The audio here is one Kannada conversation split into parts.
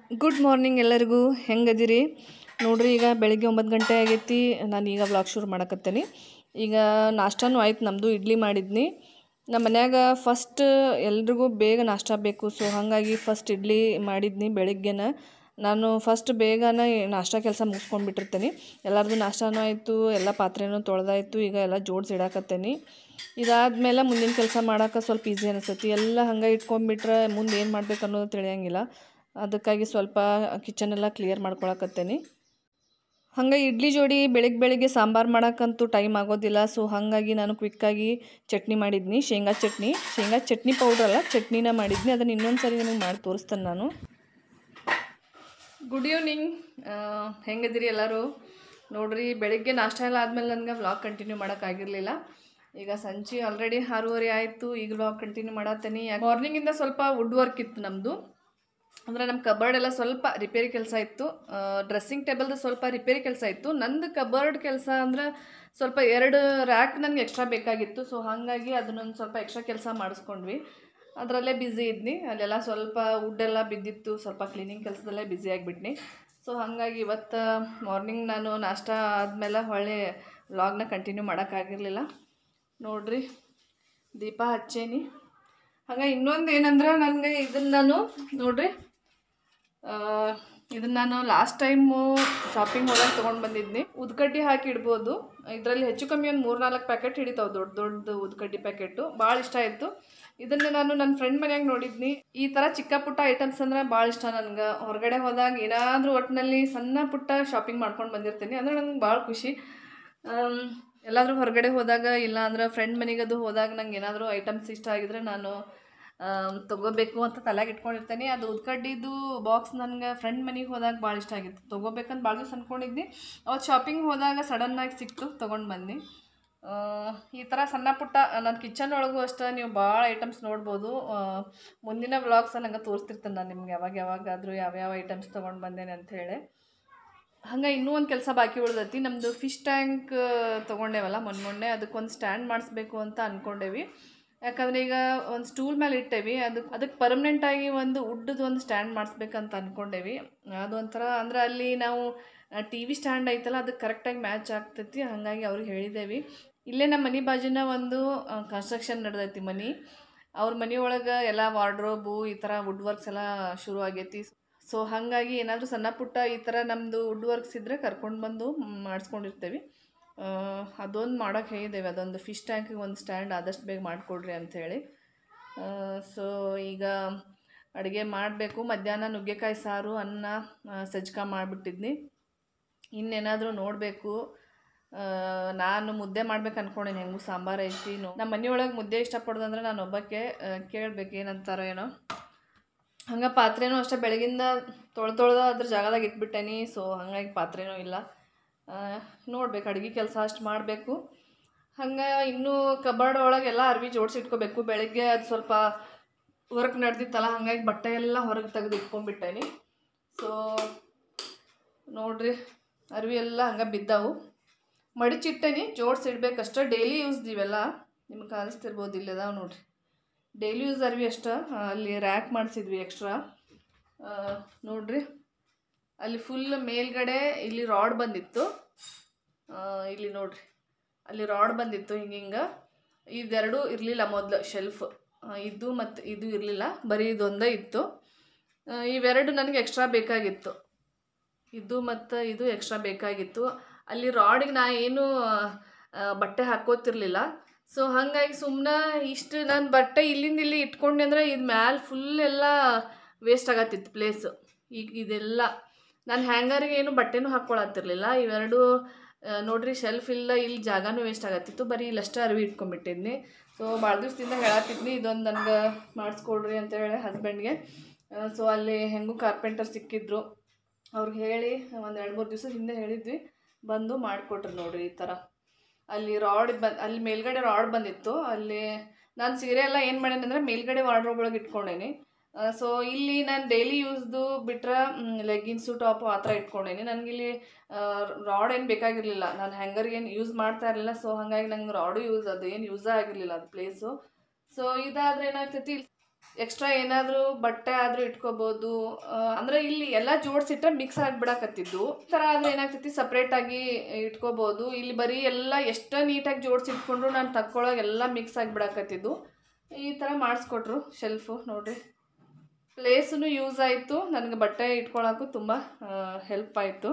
ಗುಡ್ ಮಾರ್ನಿಂಗ್ ಎಲ್ಲರಿಗೂ ಹೆಂಗದಿರಿ ನೋಡ್ರಿ ಈಗ ಬೆಳಿಗ್ಗೆ ಒಂಬತ್ತು ಗಂಟೆ ಆಗೈತಿ ನಾನು ಈಗ ವ್ಲಾಗ್ ಶುರು ಮಾಡಕತ್ತೇನೆ ಈಗ ನಾಷ್ಟಾನೂ ಆಯ್ತು ನಮ್ಮದು ಇಡ್ಲಿ ಮಾಡಿದ್ನಿ ನಮ್ಮ ಮನ್ಯಾಗ ಫಸ್ಟ್ ಎಲ್ರಿಗೂ ಬೇಗ ನಾಷ್ಟ ಬೇಕು ಸೊ ಹಾಗಾಗಿ ಫಸ್ಟ್ ಇಡ್ಲಿ ಮಾಡಿದ್ನಿ ಬೆಳಿಗ್ಗೆನ ನಾನು ಫಸ್ಟ್ ಬೇಗನೆ ನಾಷ್ಟ ಕೆಲಸ ಮುಗಿಸ್ಕೊಂಡ್ಬಿಟ್ಟಿರ್ತೇನೆ ಎಲ್ಲರದು ನಾಷ್ಟಾನೂ ಆಯಿತು ಎಲ್ಲ ಪಾತ್ರೆನೂ ತೊಳೆದಾಯ್ತು ಈಗ ಎಲ್ಲ ಜೋಡಿಸಿ ಇಡಾಕತ್ತೇನೆ ಇದಾದ್ಮೇಲೆ ಮುಂದಿನ ಕೆಲಸ ಮಾಡೋಕೆ ಸ್ವಲ್ಪ ಈಸಿ ಅನಿಸ್ತೈತಿ ಎಲ್ಲ ಹಂಗೆ ಇಟ್ಕೊಂಡ್ಬಿಟ್ರೆ ಮುಂದೆ ಏನು ಮಾಡ್ಬೇಕು ಅನ್ನೋದು ತಿಳಿಯಂಗಿಲ್ಲ ಅದಕ್ಕಾಗಿ ಸ್ವಲ್ಪ ಕಿಚನ್ ಎಲ್ಲ ಕ್ಲಿಯರ್ ಮಾಡ್ಕೊಳಕತ್ತೇನೆ ಹಂಗೆ ಇಡ್ಲಿ ಜೋಡಿ ಬೆಳಿಗ್ಗೆ ಬೆಳಿಗ್ಗೆ ಸಾಂಬಾರು ಮಾಡೋಕ್ಕಂತೂ ಟೈಮ್ ಆಗೋದಿಲ್ಲ ಸೊ ಹಾಗಾಗಿ ನಾನು ಕ್ವಿಕ್ಕಾಗಿ ಚಟ್ನಿ ಮಾಡಿದ್ನಿ ಶೇಂಗಾ ಚಟ್ನಿ ಶೇಂಗಾ ಚಟ್ನಿ ಪೌಡ್ರ್ ಅಲ್ಲ ಚಟ್ನಿನ ಮಾಡಿದ್ನಿ ಅದನ್ನು ಇನ್ನೊಂದು ಸರಿ ನಿಮಗೆ ಮಾಡಿ ತೋರಿಸ್ತೇನೆ ನಾನು ಗುಡ್ ಈವ್ನಿಂಗ್ ಹೆಂಗದಿರಿ ಎಲ್ಲರೂ ನೋಡ್ರಿ ಬೆಳಿಗ್ಗೆ ನಾಷ್ಟ ಎಲ್ಲ ಆದಮೇಲೆ ನನಗೆ ವ್ಲಾಗ್ ಕಂಟಿನ್ಯೂ ಮಾಡೋಕ್ಕಾಗಿರಲಿಲ್ಲ ಈಗ ಸಂಜೆ ಆಲ್ರೆಡಿ ಆರೂವರೆ ಆಯಿತು ಈಗ ವ್ಲಾಗ್ ಕಂಟಿನ್ಯೂ ಮಾಡತ್ತೇನೆ ಮಾರ್ನಿಂಗಿಂದ ಸ್ವಲ್ಪ ವುಡ್ ವರ್ಕ್ ಇತ್ತು ನಮ್ಮದು ಅಂದರೆ ನಮ್ಮ ಕಬರ್ಡ್ ಎಲ್ಲ ಸ್ವಲ್ಪ ರಿಪೇರಿ ಕೆಲಸ ಇತ್ತು ಡ್ರೆಸ್ಸಿಂಗ್ ಟೇಬಲ್ದು ಸ್ವಲ್ಪ ರಿಪೇರಿ ಕೆಲಸ ಇತ್ತು ನಂದು ಕಬರ್ಡ್ ಕೆಲಸ ಅಂದರೆ ಸ್ವಲ್ಪ ಎರಡು ರ್ಯಾಕ್ ನನಗೆ ಎಕ್ಸ್ಟ್ರಾ ಬೇಕಾಗಿತ್ತು ಸೊ ಹಾಗಾಗಿ ಅದನ್ನೊಂದು ಸ್ವಲ್ಪ ಎಕ್ಸ್ಟ್ರಾ ಕೆಲಸ ಮಾಡಿಸ್ಕೊಂಡ್ವಿ ಅದರಲ್ಲೇ ಬ್ಯುಸಿ ಇದ್ನಿ ಅಲ್ಲೆಲ್ಲ ಸ್ವಲ್ಪ ವುಡ್ಡೆಲ್ಲ ಬಿದ್ದಿತ್ತು ಸ್ವಲ್ಪ ಕ್ಲೀನಿಂಗ್ ಕೆಲಸದಲ್ಲೇ ಬ್ಯುಸಿ ಆಗಿಬಿಟ್ನಿ ಸೊ ಹಾಗಾಗಿ ಇವತ್ತು ಮಾರ್ನಿಂಗ್ ನಾನು ನಾಷ್ಟ ಆದಮೇಲೆ ಹೊಳ್ಳಿ ವ್ಲಾಗ್ನ ಕಂಟಿನ್ಯೂ ಮಾಡೋಕ್ಕಾಗಿರಲಿಲ್ಲ ನೋಡ್ರಿ ದೀಪ ಹಚ್ಚೇನಿ ಹಾಗೆ ಇನ್ನೊಂದು ಏನಂದ್ರೆ ನನಗೆ ಇದನ್ನು ನಾನು ನೋಡ್ರಿ ಇದನ್ನು ನಾನು ಲಾಸ್ಟ್ ಟೈಮು ಶಾಪಿಂಗ್ ಹೋದಾಗ ತೊಗೊಂಡು ಬಂದಿದ್ನಿ ಉದ್ಕಡ್ಡಿ ಹಾಕಿ ಇಡ್ಬೋದು ಇದರಲ್ಲಿ ಹೆಚ್ಚು ಕಮ್ಮಿ ಒಂದು ಮೂರು ನಾಲ್ಕು ಪ್ಯಾಕೆಟ್ ಹಿಡಿತಾವೆ ದೊಡ್ಡ ದೊಡ್ಡದು ಉದ್ಕಡ್ಡಿ ಪ್ಯಾಕೆಟು ಭಾಳ ಇಷ್ಟ ಆಯಿತು ಇದನ್ನು ನಾನು ನನ್ನ ಫ್ರೆಂಡ್ ಮನ್ಯಾಗ ನೋಡಿದ್ನಿ ಈ ಥರ ಚಿಕ್ಕ ಪುಟ್ಟ ಐಟಮ್ಸ್ ಅಂದ್ರೆ ಭಾಳ ಇಷ್ಟ ನನಗೆ ಹೊರಗಡೆ ಹೋದಾಗ ಏನಾದರೂ ಒಟ್ಟಿನಲ್ಲಿ ಸಣ್ಣ ಪುಟ್ಟ ಶಾಪಿಂಗ್ ಮಾಡ್ಕೊಂಡು ಬಂದಿರ್ತೀನಿ ಅಂದರೆ ನಂಗೆ ಭಾಳ ಖುಷಿ ಆಮ್, ಎಲ್ಲಾದರೂ ಹೊರಗಡೆ ಹೋದಾಗ ಇಲ್ಲ ಅಂದ್ರೆ ಫ್ರೆಂಡ್ ಮನೆಗದು ಹೋದಾಗ ನಂಗೆ ಏನಾದರೂ ಐಟಮ್ಸ್ ಇಷ್ಟ ಆಗಿದ್ರೆ ನಾನು ಆಮ್, ತಗೋಬೇಕು ಅಂತ ತಲೆಗೆ ಇಟ್ಕೊಂಡಿರ್ತೇನೆ ಅದು ಉದ್ಕಡ್ಡಿದ್ದು ಬಾಕ್ಸ್ ನನಗೆ ಫ್ರೆಂಡ್ ಮನೆಗೆ ಹೋದಾಗ ಭಾಳ ಇಷ್ಟ ಆಗಿತ್ತು ತೊಗೋಬೇಕಂತ ಭಾಳ ದಿವಸ ಅಂದ್ಕೊಂಡಿದ್ದೆ ಅವತ್ತು ಶಾಪಿಂಗ್ ಹೋದಾಗ ಸಡನ್ನಾಗಿ ಸಿಕ್ತು ತೊಗೊಂಡು ಬಂದು ಆ, ಈ ಥರ ಸಣ್ಣ ಪುಟ್ಟ ನನ್ನ ಕಿಚನ್ ಒಳಗೂ ಅಷ್ಟೇ ನೀವು ಭಾಳ ಐಟಮ್ಸ್ ನೋಡ್ಬೋದು ಆ, ಮುಂದಿನ ವ್ಲಾಗ್ಸ್ ನಂಗೆ ತೋರಿಸ್ತಿರ್ತೇನೆ ನಾನು ನಿಮ್ಗೆ ಯಾವಾಗ ಯಾವಾಗಾದರೂ ಯಾವ್ಯಾವ ಐಟಮ್ಸ್ ತೊಗೊಂಡು ಬಂದೇನೆ ಅಂಥೇಳಿ ಹಂಗೆ ಇನ್ನೂ ಒಂದು ಕೆಲಸ ಬಾಕಿ ಉಳ್ದೈತಿ ನಮ್ಮದು ಫಿಶ್ ಟ್ಯಾಂಕ್ ತೊಗೊಂಡೇವಲ್ಲ ಮೊನ್ನೆ ಮೊನ್ನೆ ಅದಕ್ಕೊಂದು ಸ್ಟ್ಯಾಂಡ್ ಮಾಡಿಸ್ಬೇಕು ಅಂತ ಅಂದ್ಕೊಂಡೇವಿ ಯಾಕಂದರೆ ಈಗ ಒಂದು ಸ್ಟೂಲ್ ಮೇಲೆ ಇಟ್ಟೇವಿ ಅದಕ್ಕೆ ಅದಕ್ಕೆ ಪರ್ಮನೆಂಟಾಗಿ ಒಂದು ಉಡ್ಡದು ಒಂದು ಸ್ಟ್ಯಾಂಡ್ ಮಾಡಿಸ್ಬೇಕಂತ ಅಂದ್ಕೊಂಡೇವಿ ಅದು ಒಂಥರ ಅಂದ್ರೆ ಅಲ್ಲಿ ನಾವು ಟಿ ವಿ ಸ್ಟ್ಯಾಂಡ್ ಐತಲ್ಲ ಅದಕ್ಕೆ ಕರೆಕ್ಟಾಗಿ ಮ್ಯಾಚ್ ಆಗ್ತೈತಿ ಹಾಗಾಗಿ ಅವ್ರಿಗೆ ಹೇಳಿದ್ದೇವೆ ಇಲ್ಲೇ ನಮ್ಮ ಮನೆ ಬಾಜುನ ಒಂದು ಕನ್ಸ್ಟ್ರಕ್ಷನ್ ನಡೆದೈತಿ ಮನೆ ಅವ್ರ ಮನೆ ಒಳಗೆ ಎಲ್ಲ ವಾರ್ಡ್ರೋಬು ಈ ಥರ ವುಡ್ ವರ್ಕ್ಸ್ ಎಲ್ಲ ಶುರು ಆಗೈತಿ ಸೊ ಹಾಗಾಗಿ ಏನಾದರೂ ಸಣ್ಣ ಪುಟ್ಟ ಈ ಥರ ನಮ್ಮದು ವುಡ್ ವರ್ಕ್ಸ್ ಇದ್ದರೆ ಕರ್ಕೊಂಡು ಬಂದು ಮಾಡಿಸ್ಕೊಂಡಿರ್ತೇವೆ ಅದೊಂದು ಮಾಡೋಕೆ ಹೇಳಿದ್ದೇವೆ ಅದೊಂದು ಫಿಶ್ ಟ್ಯಾಂಕಿಗೆ ಒಂದು ಸ್ಟ್ಯಾಂಡ್ ಆದಷ್ಟು ಬೇಗ ಮಾಡಿಕೊಡ್ರಿ ಅಂಥೇಳಿ ಸೊ ಈಗ ಅಡುಗೆ ಮಾಡಬೇಕು ಮಧ್ಯಾಹ್ನ ನುಗ್ಗೆಕಾಯಿ ಸಾರು ಅನ್ನ ಆ, ಸಜ್ಕ ಮಾಡಿಬಿಟ್ಟಿದ್ನಿ ಇನ್ನೇನಾದರೂ ನೋಡಬೇಕು ನಾನು ಮುದ್ದೆ ಮಾಡ್ಬೇಕು ಅನ್ಕೊಂಡೇನಿ ಹೆಂಗೂ ಸಾಂಬಾರು ಐತಿ ನೋ ನಮ್ಮ ಮನೆಯೊಳಗೆ ಮುದ್ದೆ ಇಷ್ಟಪಡೋದಂದ್ರೆ ನಾನು ಒಬ್ಬಕ್ಕೆ ಕೇಳ್ಬೇಕು ಏನಂತಾರೋ ಏನೋ ಹಂಗೆ ಪಾತ್ರೆನೂ ಅಷ್ಟೇ ಬೆಳಗಿಂದ ತೊಳ್ದು ತೊಳ್ದು ಅದ್ರ ಜಾಗದಾಗ ಇಟ್ಬಿಟ್ಟೇನಿ ಸೊ ಹಂಗಾಗಿ ಪಾತ್ರೆನೂ ಇಲ್ಲ ನೋಡ್ಬೇಕು ಅಡುಗೆ ಕೆಲಸ ಅಷ್ಟು ಮಾಡಬೇಕು ಹಂಗೆ ಇನ್ನೂ ಕಬರ್ಡ್ ಒಳಗೆಲ್ಲ ಅರ್ವಿ ಜೋಡಿಸಿ ಇಟ್ಕೋಬೇಕು ಬೆಳಗ್ಗೆ ಅದು ಸ್ವಲ್ಪ ವರ್ಕ್ ನಡೆದಿತ್ತಲ್ಲ ಹಾಗಾಗಿ ಬಟ್ಟೆ ಎಲ್ಲ ಹೊರಗೆ ತೆಗೆದು ಇಟ್ಕೊಂಡ್ಬಿಟ್ಟೇನಿ ಸೊ ನೋಡ್ರಿ ಅರ್ವಿ ಎಲ್ಲ ಹಂಗೆ ಬಿದ್ದಾವು ಮಡಿಚಿಟ್ಟೇನಿ ಜೋಡಿಸಿ ಇಡ್ಬೇಕಷ್ಟೇ ಡೈಲಿ ಯೂಸ್ ಇವೆಲ್ಲ ನಿಮ್ಗೆ ಕಾಣಿಸ್ತಿರ್ಬೋದು ಇಲ್ಲದಾವ ನೋಡ್ರಿ ಡೈಲಿ ಯೂಸ್ ಅರ್ವಿ ಅಷ್ಟ ಅಲ್ಲಿ ರ್ಯಾಕ್ ಮಾಡಿಸಿದ್ವಿ ಎಕ್ಸ್ಟ್ರಾ ನೋಡ್ರಿ ಅಲ್ಲಿ ಫುಲ್ ಮೇಲ್ಗಡೆ ಇಲ್ಲಿ ರಾಡ್ ಬಂದಿತ್ತು ಆ, ಇಲ್ಲಿ ನೋಡ್ರಿ ಅಲ್ಲಿ ರಾಡ್ ಬಂದಿತ್ತು ಹಿಂಗೆ ಹಿಂಗೆ ಇದೆರಡು ಇರಲಿಲ್ಲ ಮೊದಲು ಶೆಲ್ಫ್ ಇದು ಮತ್ತು ಇದು ಇರಲಿಲ್ಲ ಬರೀ ಇದೊಂದೇ ಇತ್ತು ಆ, ಇವೆರಡು ನನಗೆ ಎಕ್ಸ್ಟ್ರಾ ಬೇಕಾಗಿತ್ತು ಇದು ಮತ್ತು ಇದು ಎಕ್ಸ್ಟ್ರಾ ಬೇಕಾಗಿತ್ತು ಅಲ್ಲಿ ರಾಡಿಗೆ ನಾ ಏನು ಆ, ಬಟ್ಟೆ ಹಾಕೋತಿರ್ಲಿಲ್ಲ ಸೊ ಹಾಗಾಗಿ ಸುಮ್ಮನೆ ಇಷ್ಟು ನಾನು ಬಟ್ಟೆ ಇಲ್ಲಿಂದ ಇಲ್ಲಿ ಇಟ್ಕೊಂಡೆ ಅಂದರೆ ಇದು ಮ್ಯಾಲೆ ಫುಲ್ ಎಲ್ಲ ವೇಸ್ಟ್ ಆಗತ್ತಿತ್ತು ಪ್ಲೇಸು ಈಗ ಇದೆಲ್ಲ ನಾನು ಹ್ಯಾಂಗರ್ಗೆ ಏನು ಬಟ್ಟೆನೂ ಹಾಕ್ಕೊಳತ್ತಿರ್ಲಿಲ್ಲ ಇವೆರಡು ಆ, ನೋಡ್ರಿ ಶೆಲ್ಫ್ ಇಲ್ಲ ಇಲ್ಲಿ ಜಾಗನೂ ವೇಸ್ಟ್ ಆಗತ್ತಿತ್ತು ಬರೀ ಇಲ್ಲಷ್ಟೇ ಅರಿವಿ ಇಟ್ಕೊಂಡ್ಬಿಟ್ಟಿದ್ನಿ ಸೊ ಭಾಳ ದಿವಸದಿಂದ ಹೇಳತ್ತಿದ್ನಿ ಇದೊಂದು ನನಗೆ ಮಾಡಿಸ್ಕೊಡ್ರಿ ಅಂತ ಹೇಳಿ ಹಸ್ಬೆಂಡ್ಗೆ ಸೊ ಅಲ್ಲಿ ಹೆಂಗೂ ಕಾರ್ಪೆಂಟರ್ ಸಿಕ್ಕಿದ್ರು ಅವ್ರಿಗೆ ಹೇಳಿ ಒಂದು ಎರಡು ಮೂರು ದಿವಸ ಹಿಂದೆ ಹೇಳಿದ್ವಿ ಬಂದು ಮಾಡಿಕೊಟ್ರು ನೋಡ್ರಿ ಈ ಥರ ಅಲ್ಲಿ ರಾಡ್ ಬಂದು ಅಲ್ಲಿ ಮೇಲ್ಗಡೆ ರಾಡ್ ಬಂದಿತ್ತು ಅಲ್ಲಿ ನಾನು ಸೀರೆ ಎಲ್ಲ ಏನು ಮಾಡೇನಿ ಅಂದರೆ ಮೇಲ್ಗಡೆ ವಾರ್ಡ್ರೋಬ್ ಒಳಗೆ ಇಟ್ಕೊಂಡೇನಿ ಸೊ ಇಲ್ಲಿ ನಾನು ಡೈಲಿ ಯೂಸ್ದು ಬಿಟ್ರೆ ಲೆಗ್ಗಿನ್ಸು ಟಾಪು ಆ ಥರ ಇಟ್ಕೊಂಡೇನಿ ನನಗಿಲ್ಲಿ ರಾಡ್ ಏನು ಬೇಕಾಗಿರಲಿಲ್ಲ ನಾನು ಹ್ಯಾಂಗರ್ಗೆ ಏನು ಯೂಸ್ ಮಾಡ್ತಾ ಇರಲಿಲ್ಲ ಸೊ ಹಾಗಾಗಿ ನಂಗೆ ರಾಡು ಯೂಸ್ ಅದು ಏನು ಯೂಸೇ ಆಗಿರಲಿಲ್ಲ ಅದು ಪ್ಲೇಸು ಸೊ ಇದಾದರೆ ಏನಾಗ್ತೈತಿ ಎಕ್ಸ್ಟ್ರಾ ಏನಾದರೂ ಬಟ್ಟೆ ಆದರೂ ಇಟ್ಕೋಬೋದು ಅಂದರೆ ಇಲ್ಲಿ ಎಲ್ಲ ಜೋಡಿಸಿಟ್ರೆ ಮಿಕ್ಸ್ ಆಗಿಬಿಡಕತ್ತಿದ್ದು ಈ ಥರ ಆದರೆ ಏನಾಗ್ತೈತಿ ಸಪ್ರೇಟಾಗಿ ಇಟ್ಕೋಬೋದು ಇಲ್ಲಿ ಬರೀ ಎಲ್ಲ ಎಷ್ಟು ನೀಟಾಗಿ ಜೋಡಿಸಿ ಇಟ್ಕೊಂಡ್ರು ನಾನು ತಕ್ಕೊಳ್ಳೋಕೆ ಎಲ್ಲ ಮಿಕ್ಸ್ ಆಗಿಬಿಡಕತ್ತಿದ್ದು ಈ ಥರ ಮಾಡಿಸ್ಕೊಟ್ರು ಶೆಲ್ಫು ನೋಡಿರಿ ಪ್ಲೇಸೂ ಯೂಸ್ ಆಯಿತು ನನಗೆ ಬಟ್ಟೆ ಇಟ್ಕೊಳ್ಳೋಕ್ಕೂ ತುಂಬ ಹೆಲ್ಪ್ ಆಯಿತು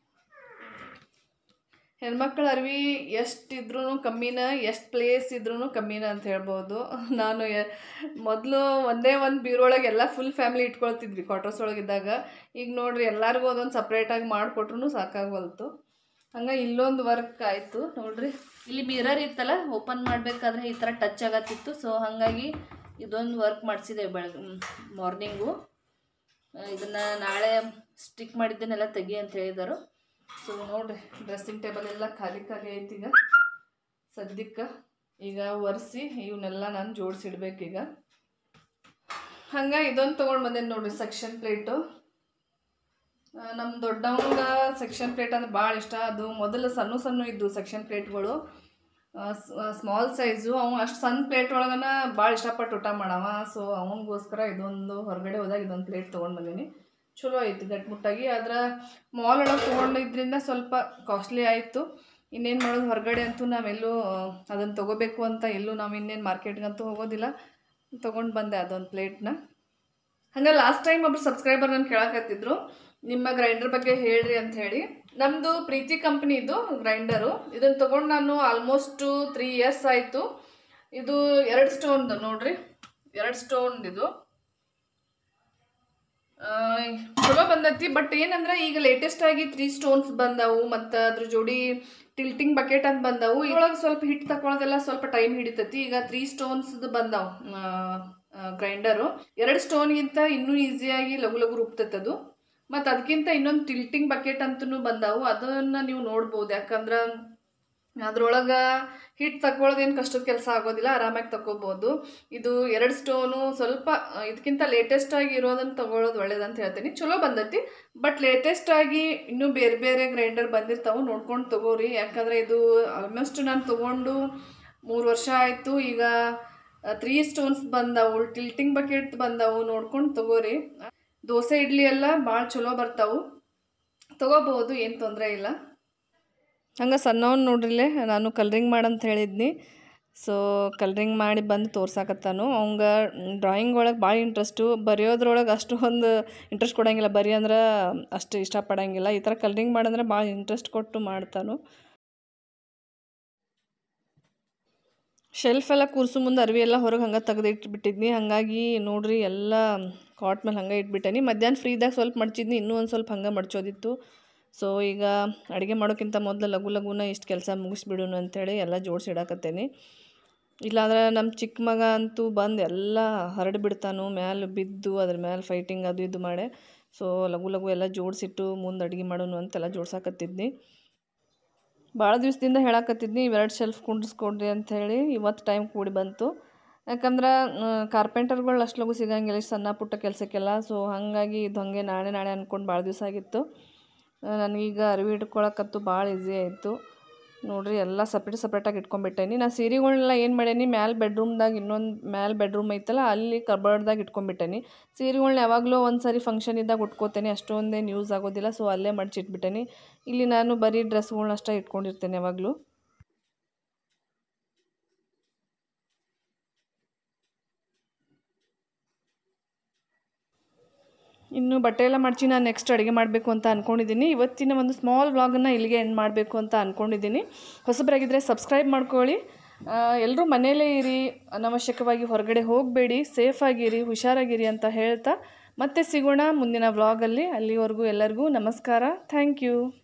ಹೆಣ್ಮಕ್ಳ ಅರ್ವಿ ಎಷ್ಟಿದ್ರೂ ಕಮ್ಮಿನ ಎಷ್ಟು ಪ್ಲೇಸ್ ಇದ್ರೂ ಕಮ್ಮಿನ ಅಂತ ಹೇಳ್ಬೋದು ನಾನು ಮೊದಲು ಒಂದೇ ಒಂದು ಬೀರೊಳಗೆ ಎಲ್ಲ ಫುಲ್ ಫ್ಯಾಮಿಲಿ ಇಟ್ಕೊಳ್ತಿದ್ವಿ ಕ್ವಾರ್ಟರ್ಸ್ ಒಳಗಿದ್ದಾಗ ಈಗ ನೋಡ್ರಿ ಎಲ್ಲರಿಗೂ ಅದೊಂದು ಸಪ್ರೇಟಾಗಿ ಮಾಡಿಕೊಟ್ರು ಸಾಕಾಗ್ವಲ್ತು ಹಂಗೆ ಇಲ್ಲೊಂದು ವರ್ಕ್ ಆಯಿತು ನೋಡ್ರಿ ಇಲ್ಲಿ ಮಿರರ್ ಇತ್ತಲ್ಲ ಓಪನ್ ಮಾಡಬೇಕಾದ್ರೆ ಈ ಥರ ಟಚ್ ಆಗತ್ತಿತ್ತು ಸೊ ಹಾಗಾಗಿ ಇದೊಂದು ವರ್ಕ್ ಮಾಡಿಸಿದೆ ಬೆಳಗ್ಗೆ ಮಾರ್ನಿಂಗು ಇದನ್ನು ನಾಳೆ ಸ್ಟಿಕ್ ಮಾಡಿದ್ದನ್ನೆಲ್ಲ ತೆಗಿ ಅಂತ ಹೇಳಿದರು ಸೊ ನೋಡ್ರಿ ಡ್ರೆಸ್ಸಿಂಗ್ ಟೇಬಲ್ ಎಲ್ಲ ಖಾಲಿ ಖಾಲಿ ಐತಿ ಈಗ ಸದ್ಯಕ್ಕೆ ಈಗ ಒರೆಸಿ ಇವನ್ನೆಲ್ಲ ನಾನು ಜೋಡಿಸಿಡ್ಬೇಕೀಗ ಹಂಗೆ ಇದೊಂದು ತೊಗೊಂಡು ಬಂದೇನೆ ನೋಡ್ರಿ ಸೆಕ್ಷನ್ ಪ್ಲೇಟು ನಮ್ಮ ದೊಡ್ಡವಂಗ ಸೆಕ್ಷನ್ ಪ್ಲೇಟ್ ಅಂದ್ರೆ ಭಾಳ ಇಷ್ಟ ಅದು ಮೊದಲು ಸಣ್ಣ ಸಣ್ಣ ಇದ್ದು ಸೆಕ್ಷನ್ ಪ್ಲೇಟ್ಗಳು ಸ್ಮಾಲ್ ಸೈಜು ಅವ ಅಷ್ಟು ಸಣ್ಣ ಪ್ಲೇಟ್ ಒಳಗನ ಭಾಳ ಇಷ್ಟಪಟ್ಟು ಊಟ ಮಾಡವ ಸೊ ಅವನಿಗೋಸ್ಕರ ಇದೊಂದು ಹೊರಗಡೆ ಹೋದಾಗ ಇದೊಂದು ಪ್ಲೇಟ್ ತೊಗೊಂಡು ಬಂದೀನಿ ಚಲೋ ಐತಿ ಗಟ್ಟಿಮುಟ್ಟಾಗಿ ಆದ್ರೆ ಮಾಲ್ ಒಳಗೆ ತೊಗೊಂಡಿದ್ರಿಂದ ಸ್ವಲ್ಪ ಕಾಸ್ಟ್ಲಿ ಆಯಿತು ಇನ್ನೇನು ಮಾಡೋದು ಹೊರಗಡೆ ಅಂತೂ ನಾವೆಲ್ಲೂ ಅದನ್ನು ತೊಗೋಬೇಕು ಅಂತ ಎಲ್ಲೂ ನಾವು ಇನ್ನೇನು ಮಾರ್ಕೆಟ್ಗಂತೂ ಹೋಗೋದಿಲ್ಲ ತೊಗೊಂಡು ಬಂದೆ ಅದೊಂದು ಪ್ಲೇಟ್ನ ಹಂಗೆ ಲಾಸ್ಟ್ ಟೈಮ್ ಒಬ್ರು ಸಬ್ಸ್ಕ್ರೈಬರ್ ನಾನು ಕೇಳಕತ್ತಿದ್ರು ನಿಮ್ಮ ಗ್ರೈಂಡರ್ ಬಗ್ಗೆ ಹೇಳ್ರಿ ಅಂತ ಹೇಳಿ ನಮ್ಮದು ಪ್ರೀತಿ ಕಂಪ್ನಿದು ಗ್ರೈಂಡರು ಇದನ್ನು ತೊಗೊಂಡು ನಾನು ಆಲ್ಮೋಸ್ಟು ತ್ರೀ ಇಯರ್ಸ್ ಆಯಿತು ಇದು ಎರಡು ಸ್ಟೋನ್ದು ನೋಡ್ರಿ ಎರಡು ಸ್ಟೋನ್ ಇದು ಆ, ಚಲೋ ಬಂದೈತಿ ಬಟ್ ಏನಂದ್ರೆ ಈಗ ಲೇಟೆಸ್ಟ್ ಆಗಿ ತ್ರೀ ಸ್ಟೋನ್ಸ್ ಬಂದವು ಮತ್ತು ಅದ್ರ ಜೋಡಿ ಟಿಲ್ಟಿಂಗ್ ಬಕೆಟ್ ಅಂತ ಬಂದವು ಇದ್ರೊಳಗೆ ಸ್ವಲ್ಪ ಹಿಟ್ಟು ತಗೊಳೋದೆಲ್ಲ ಸ್ವಲ್ಪ ಟೈಮ್ ಹಿಡಿತೈತಿ ಈಗ ತ್ರೀ ಸ್ಟೋನ್ಸ್ ಬಂದವು ಗ್ರೈಂಡರು ಎರಡು ಸ್ಟೋನ್ಗಿಂತ ಇನ್ನೂ ಈಸಿಯಾಗಿ ಲಘು ಲಘು ರುಬ್ತೈತೆ ಅದು ಮತ್ತು ಅದಕ್ಕಿಂತ ಇನ್ನೊಂದು ಟಿಲ್ಟಿಂಗ್ ಬಕೆಟ್ ಅಂತೂ ಬಂದವು ಅದನ್ನು ನೀವು ನೋಡ್ಬೋದು ಯಾಕಂದ್ರೆ ಅದ್ರೊಳಗೆ ಹಿಟ್ಟು ತಗೊಳ್ಳೋದೇನು ಕಷ್ಟದ ಕೆಲಸ ಆಗೋದಿಲ್ಲ ಆರಾಮಾಗಿ ತಗೋಬೋದು ಇದು ಎರಡು ಸ್ಟೋನು ಸ್ವಲ್ಪ ಆ, ಇದಕ್ಕಿಂತ ಲೇಟೆಸ್ಟ್ ಆಗಿ ಇರೋದನ್ನು ತಗೊಳ್ಳೋದು ಒಳ್ಳೇದಂತ ಹೇಳ್ತೀನಿ ಚಲೋ ಬಂದೈತಿ ಬಟ್ ಲೇಟೆಸ್ಟ್ ಆಗಿ ಇನ್ನೂ ಬೇರೆ ಬೇರೆ ಗ್ರೈಂಡರ್ ಬಂದಿರ್ತಾವೆ ನೋಡ್ಕೊಂಡು ತಗೋರಿ ಯಾಕಂದರೆ ಇದು ಆಲ್ಮೋಸ್ಟ್ ನಾನು ತೊಗೊಂಡು ಮೂರು ವರ್ಷ ಆಯಿತು ಈಗ ತ್ರೀ ಸ್ಟೋನ್ಸ್ ಬಂದವು ಟಿಲ್ಟಿಂಗ್ ಬಕೆಟ್ ಬಂದವು ನೋಡ್ಕೊಂಡು ತಗೋರಿ ದೋಸೆ ಇಡ್ಲಿ ಎಲ್ಲ ಭಾಳ ಚಲೋ ಬರ್ತಾವು ತಗೋಬಹುದು ಏನು ತೊಂದರೆ ಇಲ್ಲ ಹಂಗೆ ಸಣ್ಣವನ್ ನೋಡ್ರಿಲೆ ನಾನು ಕಲ್ರಿಂಗ್ ಮಾಡಂತ ಹೇಳಿದ್ನಿ ಸೊ ಕಲ್ರಿಂಗ್ ಮಾಡಿ ಬಂದು ತೋರ್ಸಾಕತ್ತಾನು ಅವಂಗ ಡ್ರಾಯಿಂಗ್ ಒಳಗೆ ಭಾಳ ಇಂಟ್ರೆಸ್ಟು ಬರೆಯೋದ್ರೊಳಗೆ ಅಷ್ಟು ಒಂದು ಇಂಟ್ರೆಸ್ಟ್ ಕೊಡಂಗಿಲ್ಲ ಬರೀ ಅಂದ್ರೆ ಅಷ್ಟು ಇಷ್ಟಪಡಂಗಿಲ್ಲ ಈ ಥರ ಕಲ್ರಿಂಗ್ ಮಾಡಂದ್ರೆ ಭಾಳ ಇಂಟ್ರೆಸ್ಟ್ ಕೊಟ್ಟು ಮಾಡ್ತಾನು ಶೆಲ್ಫ್ ಎಲ್ಲ ಕೂರ್ಸು ಮುಂದೆ ಅರ್ವಿ ಎಲ್ಲ ಹೊರಗೆ ಹಂಗೆ ತೆಗೆದು ಇಟ್ಬಿಟ್ಟಿದ್ನಿ ಹಾಗಾಗಿ ನೋಡ್ರಿ ಎಲ್ಲ ಕಾಟ್ ಮೇಲೆ ಹಂಗೆ ಇಟ್ಬಿಟ್ಟೇನಿ ಮಧ್ಯಾಹ್ನ ಫ್ರೀದಾಗ ಸ್ವಲ್ಪ ಮಡ್ಚಿದ್ನಿ ಇನ್ನೂ ಒಂದು ಸ್ವಲ್ಪ ಹಂಗೆ ಮಡ್ಚೋದಿತ್ತು ಸೊ ಈಗ ಅಡುಗೆ ಮಾಡೋಕ್ಕಿಂತ ಮೊದಲು ಲಘು ಲಘುನ ಇಷ್ಟು ಕೆಲಸ ಮುಗಿಸ್ಬಿಡೋಣ ಅಂತೇಳಿ ಎಲ್ಲ ಜೋಡಿಸಿಡಾಕತ್ತೇನಿ ಇಲ್ಲಾಂದ್ರೆ ನಮ್ಮ ಚಿಕ್ಕ ಮಗ ಅಂತೂ ಬಂದು ಎಲ್ಲ ಹರಡಿ ಬಿಡ್ತಾನು ಮ್ಯಾಲೆ ಬಿದ್ದು ಅದ್ರ ಮ್ಯಾಲೆ ಫೈಟಿಂಗ್ ಅದು ಇದು ಮಾಡೆ ಸೊ ಲಘು ಲಘು ಎಲ್ಲ ಜೋಡಿಸಿಟ್ಟು ಮುಂದೆ ಅಡುಗೆ ಮಾಡೋಣ ಅಂತೆಲ್ಲ ಜೋಡ್ಸಾಕತ್ತಿದ್ನಿ ಭಾಳ ದಿವಸದಿಂದ ಹೇಳಾಕತ್ತಿದ್ನಿ ಇವೆರಡು ಶೆಲ್ಫ್ ಕುಂಡ್ರಿಸ್ಕೊಡ್ರಿ ಅಂತ ಹೇಳಿ ಇವತ್ತು ಟೈಮ್ ಕೂಡಿ ಬಂತು ಯಾಕಂದ್ರೆ ಕಾರ್ಪೆಂಟರ್ಗಳು ಅಷ್ಟು ಲಘು ಸಿಗಂಗಿಲ್ಲ ಇಷ್ಟ್ ಸಣ್ಣ ಪುಟ್ಟ ಕೆಲಸಕ್ಕೆಲ್ಲ ಸೊ ಹಾಗಾಗಿ ಇದು ಹಾಗೆ ನಾಳೆ ನಾಳೆ ಅಂದ್ಕೊಂಡು ಭಾಳ ದಿವಸ ಆಗಿತ್ತು ಆ, ನನಗೀಗ ಅರಿವಿ ಇಟ್ಕೊಳಕ್ಕಂತೂ ಭಾಳ ಈಸಿ ಆಯಿತು ನೋಡ್ರಿ ಎಲ್ಲ ಸಪ್ರೇಟ್ ಸಪ್ರೇಟಾಗಿ ಇಟ್ಕೊಂಡ್ಬಿಟ್ಟೇನಿ ನಾ ಸೀರೆಗಳ್ನೆಲ್ಲ ಏನು ಮಾಡೇನಿ ಮ್ಯಾಲೆ ಬೆಡ್ರೂಮ್ದಾಗ ಇನ್ನೊಂದು ಮ್ಯಾಲೆ ಬೆಡ್ರೂಮ್ ಐತಲ್ಲ ಅಲ್ಲಿ ಕಬರ್ಡ್ದಾಗ ಇಟ್ಕೊಂಡ್ಬಿಟ್ಟೇನಿ ಸೀರೆಗಳ್ನ ಯಾವಾಗಲೂ ಒಂದು ಸಾರಿ ಫಂಕ್ಷನ್ ಇದ್ದಾಗ ಉಟ್ಕೋತೇನೆ ಅಷ್ಟೊಂದೇನು ಯೂಸ್ ಆಗೋದಿಲ್ಲ ಸೊ ಅಲ್ಲೇ ಮಡ್ಚಿಟ್ಬಿಟ್ಟೇನಿ ಇಲ್ಲಿ ನಾನು ಬರೀ ಡ್ರೆಸ್ಗಳ್ನ ಅಷ್ಟೇ ಇಟ್ಕೊಂಡಿರ್ತೇನೆ ಯಾವಾಗಲೂ ಇನ್ನು ಬಟ್ಟೆ ಎಲ್ಲ ಮಡಚಿ ನಾನು ನೆಕ್ಸ್ಟ್ ಅಡುಗೆ ಮಾಡಬೇಕು ಅಂತ ಅಂದ್ಕೊಂಡಿದ್ದೀನಿ ಇವತ್ತಿನ ಒಂದು ಸ್ಮಾಲ್ ವ್ಲಾಗನ್ನು ಇಲ್ಲಿಗೆ ಎಂಡ್ ಮಾಡಬೇಕು ಅಂತ ಅಂದ್ಕೊಂಡಿದ್ದೀನಿ ಹೊಸಬರಾಗಿದ್ದರೆ ಸಬ್ಸ್ಕ್ರೈಬ್ ಮಾಡ್ಕೊಳ್ಳಿ ಎಲ್ಲರೂ ಮನೆಯಲ್ಲೇ ಇರಿ ಅನವಶ್ಯಕವಾಗಿ ಹೊರಗಡೆ ಹೋಗಬೇಡಿ ಸೇಫಾಗಿರಿ ಹುಷಾರಾಗಿರಿ ಅಂತ ಹೇಳ್ತಾ ಮತ್ತೆ ಸಿಗೋಣ ಮುಂದಿನ ವ್ಲಾಗಲ್ಲಿ ಅಲ್ಲಿವರೆಗೂ ಎಲ್ಲರಿಗೂ ನಮಸ್ಕಾರ ಥ್ಯಾಂಕ್ ಯು